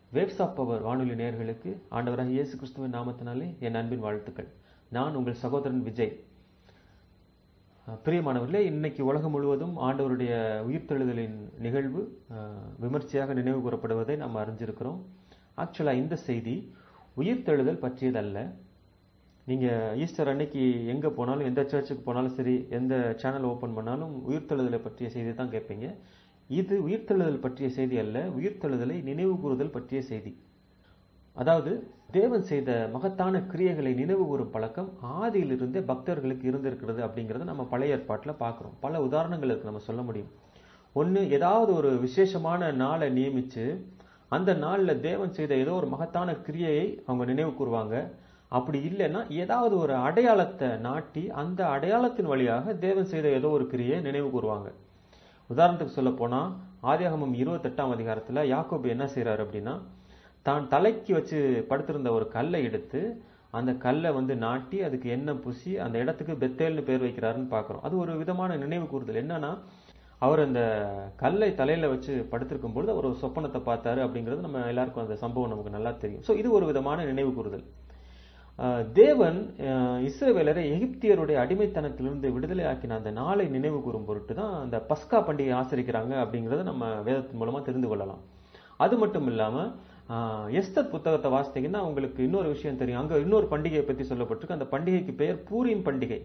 waves of power வானொலி நேயர்களுக்கு ஆண்டவராக இயேசு கிறிஸ்துவின் நாமத்தினாலே என் அன்பின் வாழ்த்துக்கள் நான் உங்கள் சகோதரன் விஜய் அஹ், பிரியமானவர்களே இன்னைக்கு உலகம் முழுவதும் ஆண்டவருடைய உயிர்த்தெழுதலின் நிகழ்வு அஹ், விமர்சையாக நினைவு கூறப்படுவதை நாம் அறிஞ்சிருக்கிறோம் ஆக்சுவலா இந்த செய்தி உயிர்த்தெழுதல் பற்றியதல்ல நீங்க ஈஸ்டர் அன்னைக்கு எங்க போனாலும் எந்த சர்ச்சுக்கு போனாலும் சரி எந்த சேனல் ஓபன் பண்ணாலும் உயிர்த்தெழுதலை பற்றிய செய்தி தான் கேட்பீங்க இது உயிர்த்தெழுதல் பற்றிய செய்தி அல்ல உயிர்த்தெழுதலை நினைவு கூறுதல் பற்றிய செய்தி அதாவது தேவன் செய்த மகத்தான கிரியைகளை நினைவு கூறும் பழக்கம் ஆதியிலிருந்தே பக்தர்களுக்கு இருந்திருக்கிறது அப்படிங்கறத நம்ம பழைய ஏற்பாட்டுல பார்க்கிறோம் பல உதாரணங்கள் இருக்கு நம்ம சொல்ல முடியும் ஒண்ணு ஏதாவது ஒரு விசேஷமான நாளை நியமிச்சு அந்த நாள்ல தேவன் செய்த ஏதோ ஒரு மகத்தான கிரியையை அவங்க நினைவு கூறுவாங்க அப்படி இல்லைன்னா ஏதாவது ஒரு அடையாளத்தை நாட்டி அந்த அடையாளத்தின் வழியாக தேவன் செய்த ஏதோ ஒரு கிரியை நினைவு கூறுவாங்க உதாரணத்துக்கு சொல்ல போனா ஆதியாகமம் இருபத்தெட்டாம் அதிகாரத்துல யாக்கோபு என்ன செய்றாரு அப்படின்னா தான் தலைக்கு வச்சு படுத்திருந்த ஒரு கல்லை எடுத்து அந்த கல்லை வந்து நாட்டி அதுக்கு எண்ணெய் பூசி அந்த இடத்துக்கு பெத்தேல்னு பேர் வைக்கிறாருன்னு பார்க்கிறோம் அது ஒரு விதமான நினைவு கூறுதல் என்னன்னா அவர் அந்த கல்லை தலையில வச்சு படுத்திருக்கும் பொழுது அவர் ஒரு சொப்பனத்தை பார்த்தாரு அப்படிங்கிறது நம்ம எல்லாருக்கும் அந்த சம்பவம் நமக்கு நல்லா தெரியும் ஸோ இது ஒரு விதமான நினைவு கூறுதல் அஹ் தேவன் அஹ் இஸ்ரவேலரை எகிப்தியருடைய அடிமைத்தனத்திலிருந்து விடுதலை ஆக்கின அந்த நாளை நினைவு கூறும் பொருட்டு தான் அந்த பஸ்கா பண்டிகை ஆசரிக்கிறாங்க அப்படிங்கறத நம்ம வேதத்தின் மூலமா தெரிந்து கொள்ளலாம் அது மட்டும் இல்லாம ஆஹ் எஸ்தர் புத்தகத்தை வாசித்தீங்கன்னா உங்களுக்கு இன்னொரு விஷயம் தெரியும் அங்க இன்னொரு பண்டிகையை பத்தி சொல்லப்பட்டிருக்கு அந்த பண்டிகைக்கு பெயர் பூரீம் பண்டிகை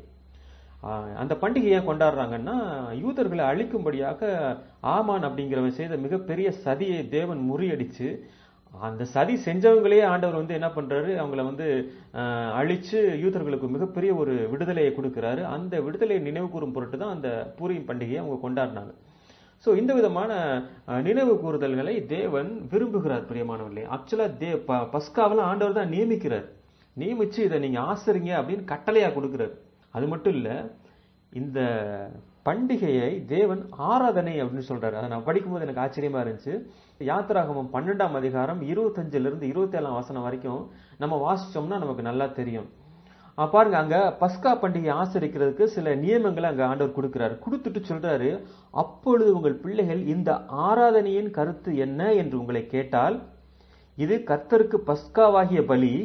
ஆஹ் அந்த பண்டிகை ஏன் கொண்டாடுறாங்கன்னா யூதர்களை அழிக்கும்படியாக ஆமான் அப்படிங்கிறவன் செய்த மிகப்பெரிய சதியை தேவன் முறியடிச்சு அந்த சதி செஞ்சவங்களே ஆண்டவர் வந்து என்ன பண்றாரு அவங்கள வந்து ஆஹ், அழிச்சு யூதர்களுக்கு மிகப்பெரிய ஒரு விடுதலையை கொடுக்கிறாரு அந்த விடுதலையை நினைவு கூறும் பொருட்டு தான் அந்த பூரியும் பண்டிகையை அவங்க கொண்டாடினாங்க சோ இந்த விதமான அஹ், நினைவு கூறுதல்களை தேவன் விரும்புகிறார் பிரியமானவர்களே ஆக்சுவலா தே ப- பஸ்காவெல்லாம் ஆண்டவர் தான் நியமிக்கிறார் நியமிச்சு இதை நீங்க ஆசரிங்க அப்படின்னு கட்டளையா கொடுக்கிறார் அது மட்டும் இல்ல இந்த பண்டிகையை தேவன் ஆராதனை அப்படின்னு சொல்றாரு அதை நான் படிக்கும்போது எனக்கு ஆச்சரியமா இருந்துச்சு யாத்திராகமம் பன்னெண்டாம் அதிகாரம் இருபத்தஞ்சுல இருந்து இருபத்தி ஏழாம் வசனம் வரைக்கும் நம்ம வாசிச்சோம்னா நமக்கு நல்லா தெரியும் அஹ் பாருங்க அங்க பஸ்கா பண்டிகை ஆசரிக்கிறதுக்கு சில நியமங்களை அங்க ஆண்டவர் கொடுக்கிறாரு கொடுத்துட்டு சொல்றாரு அப்பொழுது உங்கள் பிள்ளைகள் இந்த ஆராதனையின் கருத்து என்ன என்று உங்களை கேட்டால் இது கர்த்தருக்கு பஸ்காவாகிய பலி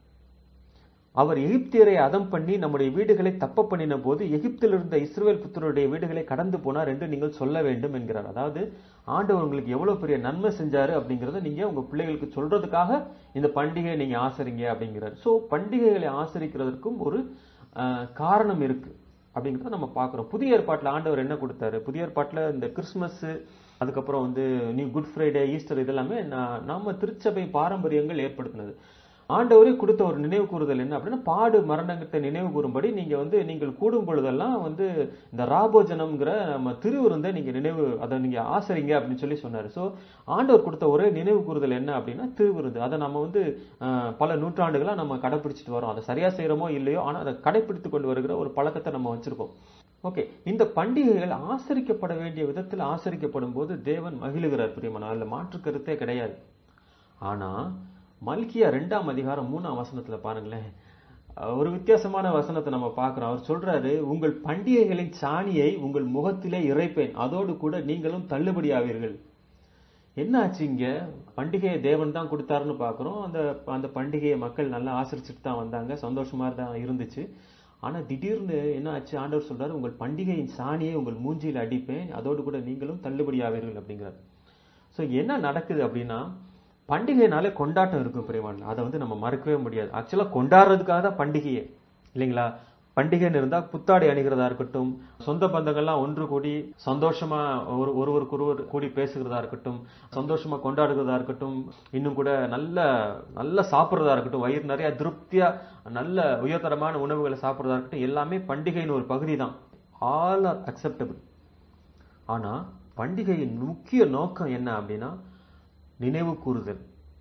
அவர் எகிப்தியரை அதம் பண்ணி நம்முடைய வீடுகளை தப்ப பண்ணின போது எகிப்தில் இருந்த இஸ்ரவேல் புத்தருடைய வீடுகளை கடந்து போனார் என்று நீங்கள் சொல்ல வேண்டும் என்கிறார் அதாவது ஆண்டவர் உங்களுக்கு எவ்வளவு பெரிய நன்மை செஞ்சாரு அப்படிங்கறத நீங்க உங்க பிள்ளைகளுக்கு சொல்றதுக்காக இந்த பண்டிகையை நீங்க ஆசரிங்க அப்படிங்கிறார் சோ பண்டிகைகளை ஆசரிக்கிறதற்கும் ஒரு அஹ், காரணம் இருக்கு அப்படிங்கிறத நம்ம பார்க்கிறோம் புதிய ஏற்பாட்டுல ஆண்டவர் என்ன கொடுத்தாரு புதிய ஏற்பாட்டுல இந்த கிறிஸ்துமஸ் அதுக்கப்புறம் வந்து நியூ குட் ஃப்ரைடே ஈஸ்டர் இதெல்லாமே நா- நாம திருச்சபை பாரம்பரியங்கள் ஏற்படுத்தினது ஆண்டவரே கொடுத்த ஒரு நினைவு கூறுதல் என்ன அப்படின்னா பாடு மரணத்தை நினைவு கூறும்படி நீங்க வந்து நீங்கள் கூடும் பொழுதெல்லாம் வந்து இந்த ராபோஜனம்ங்கிற நம்ம திருவிருந்தை நீங்க நினைவு அதை நீங்க ஆசரிங்க அப்படின்னு சொல்லி சொன்னாரு சோ ஆண்டவர் கொடுத்த ஒரே நினைவு கூறுதல் என்ன அப்படின்னா திருவிருந்து அதை நம்ம வந்து அஹ், பல நூற்றாண்டுகளா நம்ம கடைபிடிச்சிட்டு வரோம் அதை சரியா செய்யறோமோ இல்லையோ ஆனா அதை கடைபிடித்து கொண்டு வருகிற ஒரு பழக்கத்தை நம்ம வச்சிருக்கோம் ஓகே இந்த பண்டிகைகள் ஆசரிக்கப்பட வேண்டிய விதத்தில் ஆசரிக்கப்படும் போது தேவன் மகிழுகிறார் பிரியமான அதுல மாற்று கருத்தே கிடையாது ஆனா மல்கியா ரெண்டாம் அதிகாரம் மூணாம் வசனத்துல பாருங்களேன் அஹ் ஒரு வித்தியாசமான வசனத்தை நம்ம பார்க்கிறோம் அவர் சொல்றாரு உங்கள் பண்டிகைகளின் சாணியை உங்கள் முகத்திலே இறைப்பேன் அதோடு கூட நீங்களும் தள்ளுபடி ஆவீர்கள் என்ன ஆச்சு இங்க பண்டிகையை தேவன் தான் கொடுத்தாருன்னு பார்க்கிறோம் அந்த அந்த பண்டிகையை மக்கள் நல்லா ஆசரிச்சுட்டு தான் வந்தாங்க சந்தோஷமா தான் இருந்துச்சு ஆனா திடீர்னு என்ன ஆச்சு ஆண்டவர் சொல்றாரு உங்கள் பண்டிகையின் சாணியை உங்கள் மூஞ்சியில் அடிப்பேன் அதோடு கூட நீங்களும் தள்ளுபடி ஆவீர்கள் அப்படிங்கிறார் சோ என்ன நடக்குது அப்படின்னா பண்டிகைனாலே கொண்டாட்டம் இருக்கும் பிரியவான் அதை வந்து நம்ம மறக்கவே முடியாது ஆக்சுவலா கொண்டாடுறதுக்காக தான் பண்டிகையே இல்லைங்களா பண்டிகைன்னு இருந்தா புத்தாடை அணிகிறதா இருக்கட்டும் சொந்த பந்தங்கள்லாம் ஒன்று கூடி சந்தோஷமா ஒரு ஒருவருக்கு ஒருவர் கூடி பேசுகிறதா இருக்கட்டும் சந்தோஷமா கொண்டாடுகிறதா இருக்கட்டும் இன்னும் கூட நல்ல நல்ல சாப்பிடுறதா இருக்கட்டும் வயிறு நிறைய திருப்தியா நல்ல உயர்தரமான உணவுகளை சாப்பிடுறதா இருக்கட்டும் எல்லாமே பண்டிகையின் ஒரு பகுதி தான் ஆல் ஆர் அக்செப்டபிள் ஆனா பண்டிகையின் முக்கிய நோக்கம் என்ன அப்படின்னா நினைவு கூறுதல்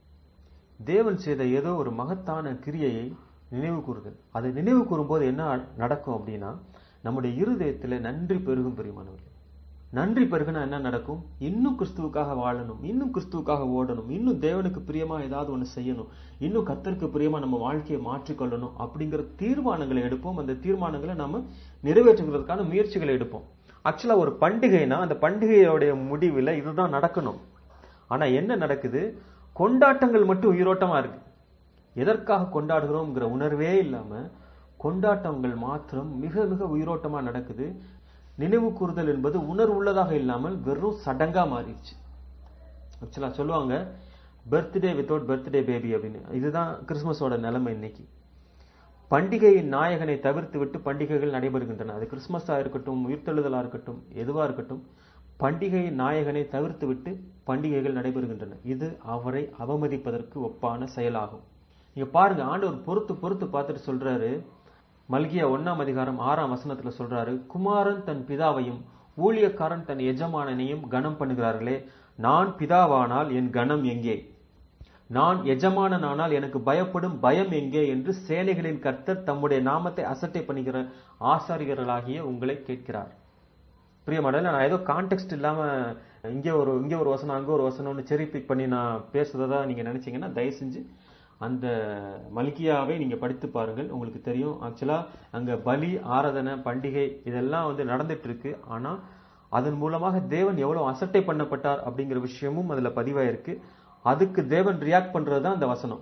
தேவன் செய்த ஏதோ ஒரு மகத்தான கிரியையை நினைவு கூறுதல் அதை நினைவு கூறும்போது என்ன நடக்கும் அப்படின்னா நம்முடைய இருதயத்துல நன்றி பெருகும் பெரியமானவர்கள் நன்றி பெருகுனா என்ன நடக்கும் இன்னும் கிறிஸ்துவுக்காக வாழணும் இன்னும் கிறிஸ்துவுக்காக ஓடணும் இன்னும் தேவனுக்கு பிரியமா ஏதாவது ஒண்ணு செய்யணும் இன்னும் கர்த்தருக்கு பிரியமா நம்ம வாழ்க்கையை மாற்றிக்கொள்ளணும் அப்படிங்கிற தீர்மானங்களை எடுப்போம் அந்த தீர்மானங்களை நம்ம நிறைவேற்றுகிறதுக்கான முயற்சிகளை எடுப்போம் ஆக்சுவலா ஒரு பண்டிகைனா அந்த பண்டிகையோடைய முடிவில் இதுதான் நடக்கணும் ஆனா என்ன நடக்குது கொண்டாட்டங்கள் மட்டும் உயிரோட்டமா இருக்கு எதற்காக கொண்டாடுகிறோம்ங்கிற உணர்வே இல்லாம கொண்டாட்டங்கள் மாத்திரம் மிக மிக உயிரோட்டமா நடக்குது நினைவு கூறுதல் என்பது உணர்வுள்ளதாக இல்லாமல் வெறும் சடங்கா மாறிடுச்சு ஆக்சுவலா சொல்லுவாங்க பர்த்டே வித்தவுட் பர்த்டே பேபி அப்படின்னு இதுதான் கிறிஸ்மஸோட நிலைமை இன்னைக்கு பண்டிகையின் நாயகனை தவிர்த்து விட்டு பண்டிகைகள் நடைபெறுகின்றன அது கிறிஸ்மஸா இருக்கட்டும் உயிர்த்தெழுதலா இருக்கட்டும் எதுவா இருக்கட்டும் பண்டிகையின் நாயகனை தவிர்த்து விட்டு பண்டிகைகள் நடைபெறுகின்றன இது அவரை அவமதிப்பதற்கு ஒப்பான செயலாகும் நீங்க பாருங்க ஆண்டவர் பொறுத்து பொறுத்து பார்த்துட்டு சொல்றாரு மல்கியா ஒன்னாம் அதிகாரம் ஆறாம் வசனத்துல சொல்றாரு குமாரன் தன் பிதாவையும் ஊழியக்காரன் தன் எஜமானனையும் கனம் பண்ணுகிறார்களே நான் பிதாவானால் என் கனம் எங்கே நான் எஜமானனானால் எனக்கு பயப்படும் பயம் எங்கே என்று சேனைகளின் கர்த்தர் தம்முடைய நாமத்தை அசட்டை பண்ணுகிற ஆசாரியர்களாகிய உங்களை கேட்கிறார் பிரியமாடல நான் ஏதோ கான்டெக்ட் இல்லாம இங்க ஒரு இங்க ஒரு வசனம் அங்க ஒரு வசனம்னு செரி பிக் பண்ணி நான் பேசுறதா நீங்க நினைச்சீங்கன்னா தயவு செஞ்சு அந்த மல்கியாவை நீங்க படித்து பாருங்கள் உங்களுக்கு தெரியும் ஆக்சுவலா அங்க பலி ஆராதனை பண்டிகை இதெல்லாம் வந்து நடந்துட்டு இருக்கு ஆனா அதன் மூலமாக தேவன் எவ்வளவு அசட்டை பண்ணப்பட்டார் அப்படிங்கிற விஷயமும் அதுல பதிவாயிருக்கு அதுக்கு தேவன் ரியாக்ட் பண்றதுதான் அந்த வசனம்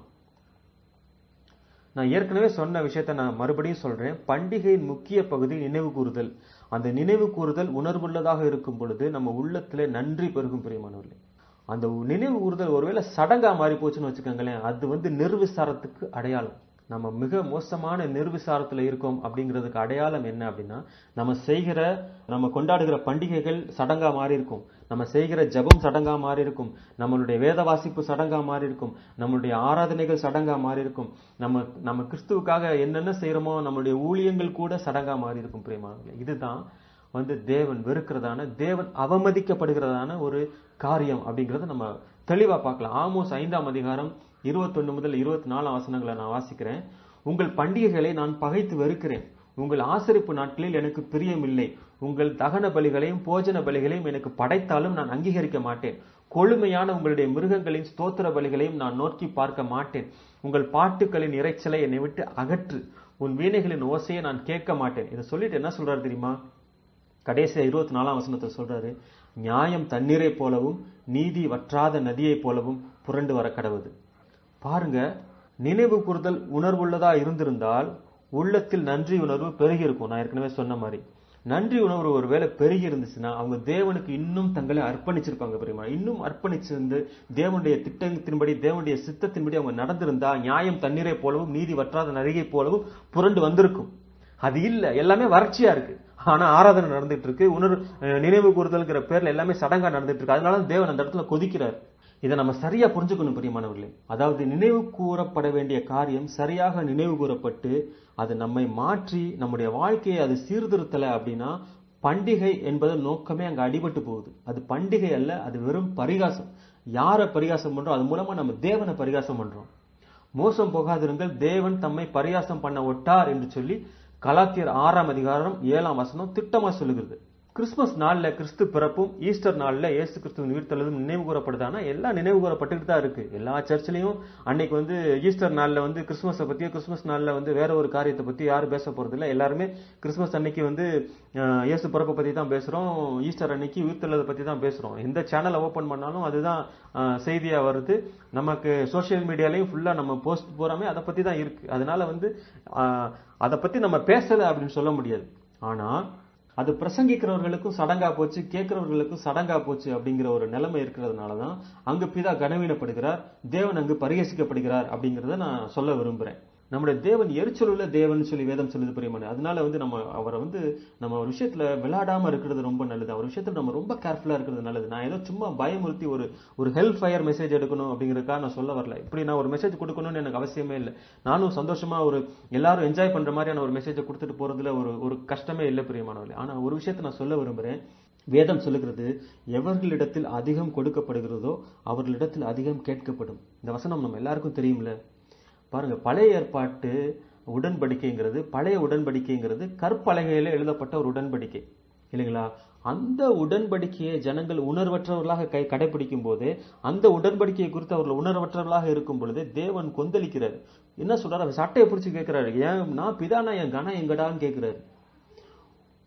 நான் ஏற்கனவே சொன்ன விஷயத்த நான் மறுபடியும் சொல்றேன் பண்டிகையின் முக்கிய பகுதி நினைவு கூறுதல் அந்த நினைவு கூறுதல் உணர்வுள்ளதாக இருக்கும் பொழுது நம்ம உள்ளத்திலே நன்றி பெருகும் பிரியமானவர்களே அந்த நினைவு கூறுதல் ஒருவேளை சடங்கா மாறி போச்சுன்னு வச்சுக்கோங்களேன் அது வந்து நிர்விசாரத்துக்கு அடையாளம் நம்ம மிக மோசமான நிர்விசாரத்துல இருக்கோம் அப்படிங்கிறதுக்கு அடையாளம் என்ன அப்படின்னா நம்ம செய்கிற நம்ம கொண்டாடுகிற பண்டிகைகள் சடங்கா மாறி இருக்கும் நம்ம செய்கிற ஜெபம் சடங்கா மாறி இருக்கும் நம்மளுடைய வேத வாசிப்பு சடங்கா மாறி இருக்கும் நம்மளுடைய ஆராதனைகள் சடங்கா மாறி இருக்கும் நம்ம நம்ம கிறிஸ்துவுக்காக என்னென்ன செய்யறோமோ நம்மளுடைய ஊழியங்கள் கூட சடங்கா மாறி இருக்கும் பிரியமானவர்களே இதுதான் வந்து தேவன் வெறுக்கிறதான தேவன் அவமதிக்கப்படுகிறதான ஒரு காரியம் அப்படிங்கறத நம்ம தெளிவா பார்க்கலாம் ஆமோஸ் ஐந்தாம் அதிகாரம் இருபத்தொன்னு முதல் இருபத்தி நாலாம் வசனங்களை நான் வாசிக்கிறேன் உங்கள் பண்டிகைகளை நான் பகைத்து வெறுக்கிறேன் உங்கள் ஆசரிப்பு நாட்களில் எனக்கு பிரியமில்லை உங்கள் தகன பலிகளையும் போஜன பலிகளையும் எனக்கு படைத்தாலும் நான் அங்கீகரிக்க மாட்டேன் கொழுமையான உங்களுடைய மிருகங்களின் ஸ்தோத்திர பலிகளையும் நான் நோக்கி பார்க்க மாட்டேன் உங்கள் பாட்டுகளின் இறைச்சலை என்னை விட்டு அகற்று உன் வீணைகளின் ஓசையை நான் கேட்க மாட்டேன் இதை சொல்லிட்டு என்ன சொல்றாரு தெரியுமா கடைசியா இருபத்தி நாலாம் வசனத்தை சொல்றாரு நியாயம் தண்ணீரை போலவும் நீதி வற்றாத நதியைப் போலவும் புரண்டு வர கடவுது பாருங்க நினைவு கூறுதல் உணர்வுள்ளதா இருந்திருந்தால் உள்ளத்தில் நன்றி உணர்வு பெருகி இருக்கும் நான் ஏற்கனவே சொன்ன மாதிரி நன்றி உணர்வு ஒருவேளை பெருகி இருந்துச்சுன்னா அவங்க தேவனுக்கு இன்னும் தங்களை அர்ப்பணிச்சிருப்பாங்க பெரியமா இன்னும் அர்ப்பணிச்சிருந்து தேவனுடைய திட்டத்தின்படி தேவனுடைய சித்தத்தின்படி அவங்க நடந்திருந்தா நியாயம் தண்ணீரை போலவும் நீதி வற்றாத நதிகை போலவும் புரண்டு வந்திருக்கும் அது இல்ல எல்லாமே வறட்சியா இருக்கு ஆனா ஆராதனை நடந்துட்டு இருக்கு உணர்வு நினைவு கூறுதல்ங்கிற பேர்ல எல்லாமே சடங்கா நடந்துட்டு இருக்கு அதனால தேவன் அந்த இடத்துல கொதிக்கிறார் இதை நம்ம சரியா புரிஞ்சுக்கணும் பிரியமானவர்களே அதாவது நினைவு கூறப்பட வேண்டிய காரியம் சரியாக நினைவு கூறப்பட்டு அது நம்மை மாற்றி நம்முடைய வாழ்க்கையை அது சீர்திருத்தல அப்படின்னா பண்டிகை என்பது நோக்கமே அங்க அடிபட்டு போகுது அது பண்டிகை அல்ல அது வெறும் பரிகாசம் யாரை பரிகாசம் பண்றோம் அது மூலமா நம்ம தேவனை பரிகாசம் பண்றோம் மோசம் போகாதிருங்கள் தேவன் தம்மை பரியாசம் பண்ண ஒட்டார் என்று சொல்லி கலாத்தியர் ஆறாம் அதிகாரம் ஏழாம் வசனம் திட்டமா சொல்லுகிறது கிறிஸ்துமஸ் நாள்ல கிறிஸ்து பிறப்பும் ஈஸ்டர் நாள்ல இயேசு கிறிஸ்துவின் உயிர்த்தெழுதும் நினைவு கூறப்படுதானா எல்லாம் நினைவு கூறப்பட்டுட்டு தான் இருக்கு எல்லா சர்ச்சிலையும் அன்னைக்கு வந்து ஈஸ்டர் நாள்ல வந்து கிறிஸ்துமஸை பத்தியோ கிறிஸ்துமஸ் நாள்ல வந்து வேற ஒரு காரியத்தை பத்தி யாரும் பேச போறது இல்ல எல்லாருமே கிறிஸ்துமஸ் அன்னைக்கு வந்து அஹ், இயேசு பிறப்பை பத்தி தான் பேசுறோம் ஈஸ்டர் அன்னைக்கு உயிர்த்தெழுதை பத்தி தான் பேசுறோம் எந்த சேனலை ஓபன் பண்ணாலும் அதுதான் அஹ், செய்தியா வருது நமக்கு சோஷியல் மீடியாலையும் ஃபுல்லா நம்ம போஸ்ட் போறாமே அதை பத்தி தான் இருக்கு அதனால வந்து அஹ், அதை பத்தி நம்ம பேசல அப்படின்னு சொல்ல முடியாது ஆனா அது பிரசங்கிக்கிறவர்களுக்கும் சடங்கா போச்சு கேட்கிறவர்களுக்கும் சடங்கா போச்சு அப்படிங்கிற ஒரு நிலைமை இருக்கிறதுனால தான் அங்கு பிதா கனவீனப்படுகிறார் தேவன் அங்கு பரிகசிக்கப்படுகிறார் அப்படிங்கறத நான் சொல்ல விரும்புறேன் நம்முடைய தேவன் எரிச்சலுள்ள தேவன் சொல்லி வேதம் சொல்லுது பிரியமான அதனால வந்து நம்ம அவரை வந்து நம்ம ஒரு விஷயத்துல விளையாடாம இருக்கிறது ரொம்ப நல்லது அவர் விஷயத்துல நம்ம ரொம்ப கேர்ஃபுல்லா இருக்கிறது நல்லது நான் ஏதோ சும்மா பயமுறுத்தி ஒரு ஒரு ஹெல்ப் ஃபயர் மெசேஜ் எடுக்கணும் அப்படிங்கறதுக்காக நான் சொல்ல வரல இப்படி நான் ஒரு மெசேஜ் கொடுக்கணும்னு எனக்கு அவசியமே இல்லை நானும் சந்தோஷமா ஒரு எல்லாரும் என்ஜாய் பண்ற மாதிரியான ஒரு மெசேஜை கொடுத்துட்டு போறதுல ஒரு ஒரு கஷ்டமே இல்லை பிரியமானவர்களே ஆனா ஒரு விஷயத்தை நான் சொல்ல விரும்புறேன் வேதம் சொல்லுகிறது எவர்களிடத்தில் அதிகம் கொடுக்கப்படுகிறதோ அவர்களிடத்தில் அதிகம் கேட்கப்படும் இந்த வசனம் நம்ம எல்லாருக்கும் தெரியும்ல பாருங்க பழைய ஏற்பாட்டு உடன்படிக்கைங்கிறது பழைய உடன்படிக்கைங்கிறது கற்பலகையில எழுதப்பட்ட ஒரு உடன்படிக்கை இல்லைங்களா அந்த உடன்படிக்கையை ஜனங்கள் உணர்வற்றவர்களாக கை கடைபிடிக்கும் போது அந்த உடன்படிக்கையை குறித்து அவர்கள் உணர்வற்றவர்களாக இருக்கும் பொழுது தேவன் கொந்தளிக்கிறார் என்ன சொல்றாரு அவர் சட்டையை பிடிச்சு கேட்கிறாரு ஏன் நான் பிதானா என் கனம் எங்கடான்னு கேட்கிறாரு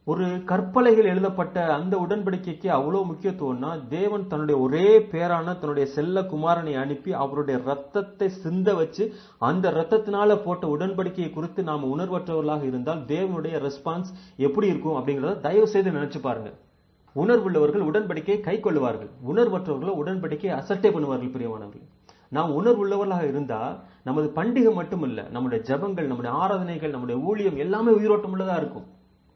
ஒரு கற்பலைகள் எழுதப்பட்ட அந்த உடன்படிக்கைக்கு அவ்வளவு முக்கியத்துவம்னா தேவன் தன்னுடைய ஒரே பேரான தன்னுடைய செல்ல குமாரனை அனுப்பி அவருடைய ரத்தத்தை சிந்த வச்சு அந்த ரத்தத்தினால போட்ட உடன்படிக்கையை குறித்து நாம உணர்வற்றவர்களாக இருந்தால் தேவனுடைய ரெஸ்பான்ஸ் எப்படி இருக்கும் அப்படிங்கறத தயவு செய்து நினைச்சு பாருங்க உணர்வுள்ளவர்கள் உடன்படிக்கையை கை கொள்ளுவார்கள் உணர்வற்றவர்கள் உடன்படிக்கையை அசட்டை பண்ணுவார்கள் பிரியமானவர்கள் நாம் உணர்வுள்ளவர்களாக இருந்தா நமது பண்டிகை மட்டுமல்ல நம்முடைய ஜபங்கள் நம்முடைய ஆராதனைகள் நம்முடைய ஊழியம் எல்லாமே உயிரோட்டம் உள்ளதா இருக்கும்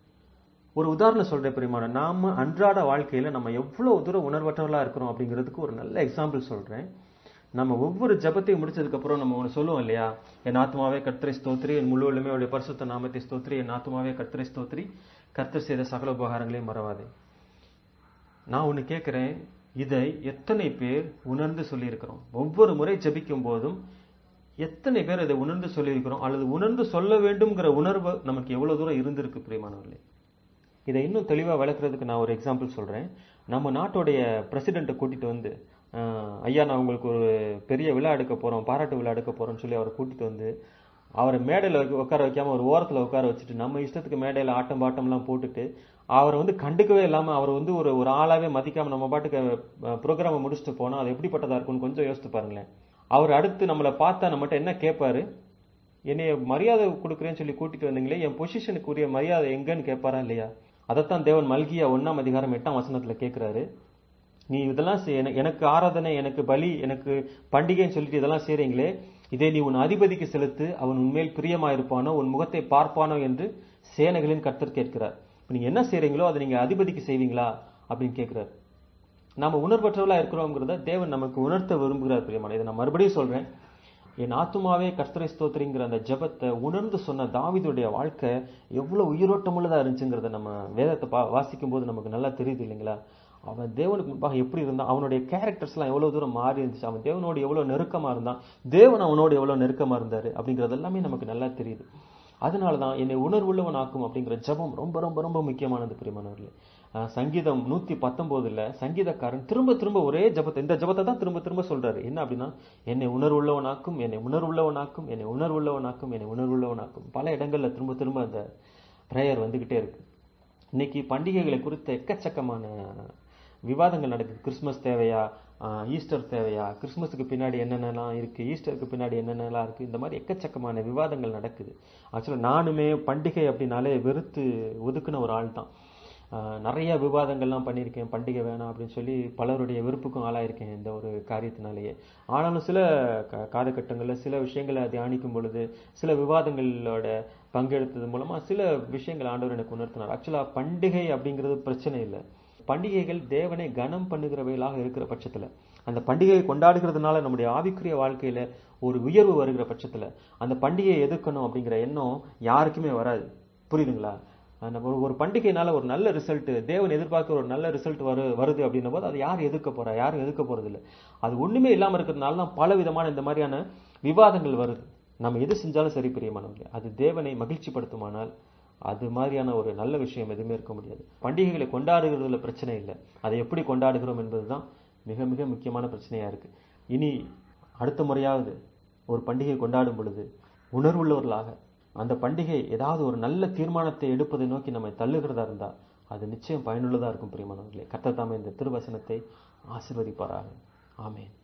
ஒரு உதாரணம் சொல்றேன் பெரியமான நாம அன்றாட வாழ்க்கையில நம்ம எவ்வளவு தூரம் உணர்வற்றவர்களா இருக்கிறோம் அப்படிங்கிறதுக்கு ஒரு நல்ல எக்ஸாம்பிள் சொல்றேன் நம்ம ஒவ்வொரு ஜபத்தையும் முடிச்சதுக்கு அப்புறம் நம்ம ஒன்று சொல்லுவோம் இல்லையா என் ஆத்மாவே கர்த்தரை ஸ்தோத்ரி என் முழு உள்ளமே அவருடைய பரிசுத்த நாமத்தை ஸ்தோத்ரி என் ஆத்மாவே கர்த்தரை ஸ்தோத்ரி கர்த்தர் செய்த சகல உபகாரங்களையும் மறவாதே நான் ஒன்று கேட்குறேன் இதை எத்தனை பேர் உணர்ந்து சொல்லியிருக்கிறோம் ஒவ்வொரு முறை ஜபிக்கும் போதும் எத்தனை பேர் இதை உணர்ந்து சொல்லியிருக்கிறோம் அல்லது உணர்ந்து சொல்ல வேண்டும்ங்கிற உணர்வு நமக்கு எவ்வளவு தூரம் இருந்திருக்கு பிரியமானவர்களே இதை இன்னும் தெளிவாக விளக்குறதுக்கு நான் ஒரு எக்ஸாம்பிள் சொல்கிறேன் நம்ம நாட்டுடைய பிரசிடெண்ட்டை கூட்டிகிட்டு வந்து ஐயா நான் உங்களுக்கு ஒரு பெரிய விழா எடுக்க போகிறோம் பாராட்டு விழா எடுக்க போகிறோம்னு சொல்லி அவரை கூட்டிகிட்டு வந்து அவரை மேடையில் உட்கார வைக்காம ஒரு ஓரத்தில் உட்கார வச்சுட்டு நம்ம இஷ்டத்துக்கு மேடையில் ஆட்டம் பாட்டம்லாம் போட்டுட்டு அவரை வந்து கண்டுக்கவே இல்லாமல் அவர் வந்து ஒரு ஒரு ஆளாவே மதிக்காம நம்ம பாட்டுக்கு ப்ரோக்ராமை முடிச்சுட்டு போனால் அது எப்படிப்பட்டதா இருக்கும்னு கொஞ்சம் யோசித்து பாருங்களேன் அவர் அடுத்து நம்மளை பார்த்தா நம்மகிட்ட என்ன கேட்பாரு என்னைய மரியாதை கொடுக்குறேன்னு சொல்லி கூட்டிட்டு வந்தீங்களே என் பொசிஷனுக்கு உரிய மரியாதை எங்கன்னு கேட்பாரா இல்லையா அதைத்தான் தேவன் மல்கியா ஒன்னாம் அதிகாரம் எட்டாம் வசனத்துல கேட்கிறாரு நீ இதெல்லாம் எனக்கு ஆராதனை எனக்கு பலி எனக்கு பண்டிகைன்னு சொல்லிட்டு இதெல்லாம் செய்றீங்களே இதை நீ உன் அதிபதிக்கு செலுத்து அவன் உன்மேல் பிரியமா இருப்பானோ உன் முகத்தை பார்ப்பானோ என்று சேனைகளின் கர்த்தர் கேட்கிறார் நீங்க என்ன செய்றீங்களோ அதை நீங்க அதிபதிக்கு செய்வீங்களா அப்படின்னு கேட்கிறார் நாம உணர்வற்றவர்களா இருக்கிறோங்கிறத தேவன் நமக்கு உணர்த்த விரும்புகிறார் பிரியமான இதை நான் மறுபடியும் சொல்றேன் என் ஆத்துமாவே கர்த்தரை ஸ்தோத்திரிங்கிற அந்த ஜபத்தை உணர்ந்து சொன்ன தாவிதுடைய வாழ்க்கை எவ்வளவு உயிரோட்டமுள்ளதா இருந்துச்சுங்கிறத நம்ம வேதத்தை பா வாசிக்கும் போது நமக்கு நல்லா தெரியுது இல்லைங்களா அவன் தேவனுக்கு முன்பாக எப்படி இருந்தான் அவனுடைய கேரக்டர்ஸ்லாம் எவ்வளவு தூரம் மாறி இருந்துச்சு அவன் தேவனோடு எவ்வளவு நெருக்கமா இருந்தான் தேவன் அவனோடு எவ்வளவு நெருக்கமா இருந்தாரு அப்படிங்கிறது எல்லாமே நமக்கு நல்லா தெரியுது அதனாலதான் என்னை உணர்வுள்ளவனாக்கும் அப்படிங்கிற ஜபம் ரொம்ப ரொம்ப ரொம்ப முக்கியமானது பிரியமானவர்களே சங்கீதம் நூத்தி பத்தொன்பதுல சங்கீதக்காரன் திரும்ப திரும்ப ஒரே ஜபத்தை இந்த ஜபத்தை தான் திரும்ப திரும்ப சொல்றாரு என்ன அப்படின்னா என்னை உணர்வுள்ளவனாக்கும் என்னை உணர்வுள்ளவனாக்கும் என்னை உணர்வுள்ளவனாக்கும் என்னை உணர்வுள்ளவனாக்கும் பல இடங்கள்ல திரும்ப திரும்ப அந்த பிரேயர் வந்துகிட்டே இருக்கு இன்னைக்கு பண்டிகைகளை குறித்த எக்கச்சக்கமான விவாதங்கள் நடக்குது கிறிஸ்மஸ் தேவையா ஈஸ்டர் தேவையா கிறிஸ்மஸுக்கு பின்னாடி என்னென்னலாம் இருக்கு ஈஸ்டருக்கு பின்னாடி என்னென்னலாம் இருக்கு இந்த மாதிரி எக்கச்சக்கமான விவாதங்கள் நடக்குது ஆக்சுவலாக நானுமே பண்டிகை அப்படின்னாலே வெறுத்து ஒதுக்குன ஒரு ஆள் தான் நிறைய விவாதங்கள்லாம் பண்ணியிருக்கேன் பண்டிகை வேணாம் அப்படின்னு சொல்லி பலருடைய வெறுப்புக்கும் ஆளாயிருக்கேன் இந்த ஒரு காரியத்தினாலேயே ஆனாலும் சில காலகட்டங்களில் சில விஷயங்களை தியானிக்கும் பொழுது சில விவாதங்களோட பங்கெடுத்தது மூலமா சில விஷயங்கள் ஆண்டவர் எனக்கு உணர்த்தினார் ஆக்சுவலாக பண்டிகை அப்படிங்கிறது பிரச்சனை இல்லை பண்டிகைகள் தேவனை கனம் பண்ணுகிறவைகளாக இருக்கிற பட்சத்துல அந்த பண்டிகையை கொண்டாடுகிறதுனால நம்முடைய ஆவிக்குரிய வாழ்க்கையில ஒரு உயர்வு வருகிற பட்சத்துல அந்த பண்டிகையை எதிர்க்கணும் அப்படிங்கிற எண்ணம் யாருக்குமே வராது புரியுதுங்களா நம்ம ஒரு பண்டிகைனால ஒரு நல்ல ரிசல்ட் தேவன் எதிர்பார்க்கிற ஒரு நல்ல ரிசல்ட் வரு வருது அப்படின்னும் போது அது யார் எதிர்க்க போறா யாரும் எதிர்க்க போறது இல்லை அது ஒண்ணுமே இல்லாம இருக்கிறதுனால தான் பல விதமான இந்த மாதிரியான விவாதங்கள் வருது நம்ம எது செஞ்சாலும் சரி பிரியமானவர்களே அது தேவனை மகிழ்ச்சிப்படுத்துமானால் அது மாதிரியான ஒரு நல்ல விஷயம் எதுவுமே இருக்க முடியாது பண்டிகைகளை கொண்டாடுகிறதுல பிரச்சனை இல்லை அதை எப்படி கொண்டாடுகிறோம் என்பதுதான் மிக மிக முக்கியமான பிரச்சனையா இருக்கு இனி அடுத்த முறையாவது ஒரு பண்டிகை கொண்டாடும் பொழுது உணர்வுள்ளவர்களாக அந்த பண்டிகை ஏதாவது ஒரு நல்ல தீர்மானத்தை எடுப்பதை நோக்கி நம்மை தள்ளுகிறதா இருந்தா அது நிச்சயம் பயனுள்ளதா இருக்கும் பிரியமானவர்களே கர்த்தர் தாமே இந்த திருவசனத்தை ஆசிர்வதிப்பாராக ஆமேன்